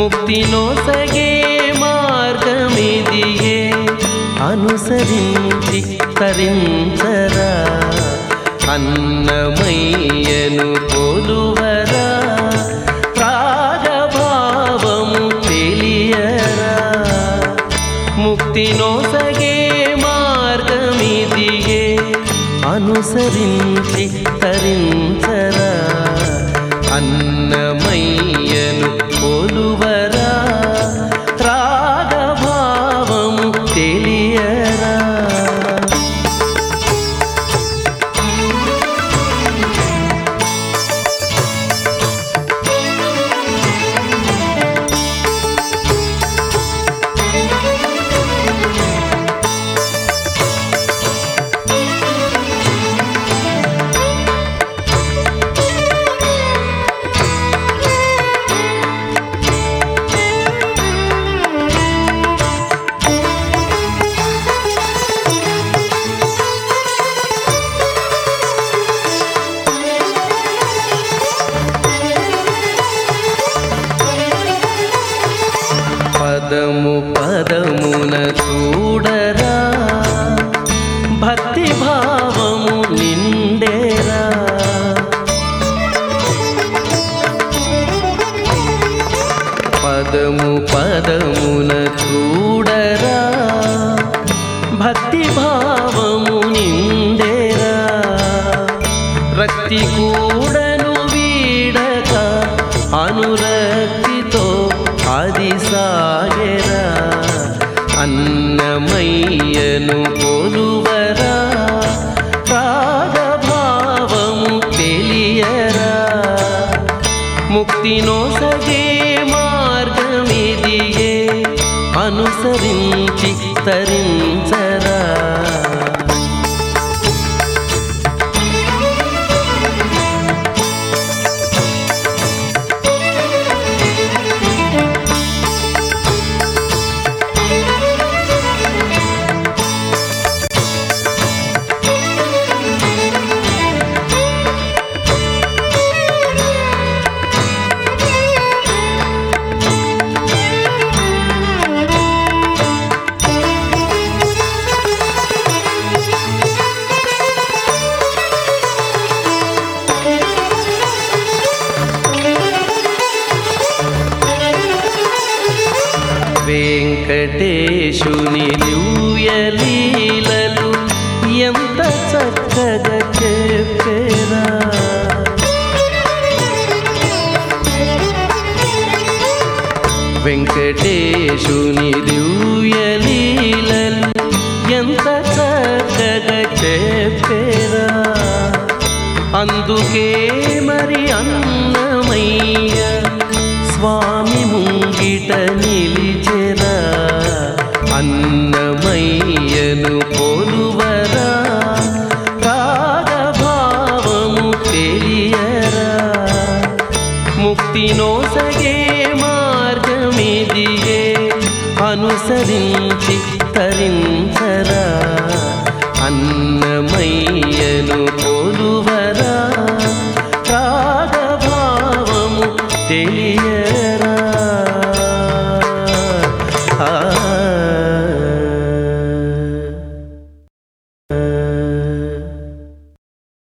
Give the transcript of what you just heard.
ముక్తినోసగే మార్గమిదియే అనుసరించి తరించరా అన్నమయ్యను కొలువరా రాగభావము తెలియరా ముక్తినోసగే మార్గమిదియే అనుసరించి తరించరా అన్నమయ్యను కొలువరా రాగభావము తెలియరా పదము పదమున చూడరా భక్తి భావము నిండేరా పదము పదమున చూడరా భక్తి భావము నిండేరా రక్తి కూడను వీడక అనురక్తితో అది సాగెరా అన్నమయ్యను కొలువరా రాగభావము తెలియరా ముక్తినోసగే మార్గమిదియే అనుసరించి తరించరా వెంకటేశుని లీలలు ఎంత చక్కగా చెప్పేరా వెంకటేశుని లీలలు ఎంత చక్కగా చెప్పేరా అందుకే మరి అన్నమయ్య స్వామి ముంగిట నిలిచెరా అన్నమయ్యను కొలువరా రాగభావము తెలియరా ముక్తినోసగే మార్గమిదియే అనుసరించి తరించరా అన్నమయ్యను కొలువరా రాగభావము తెలియరా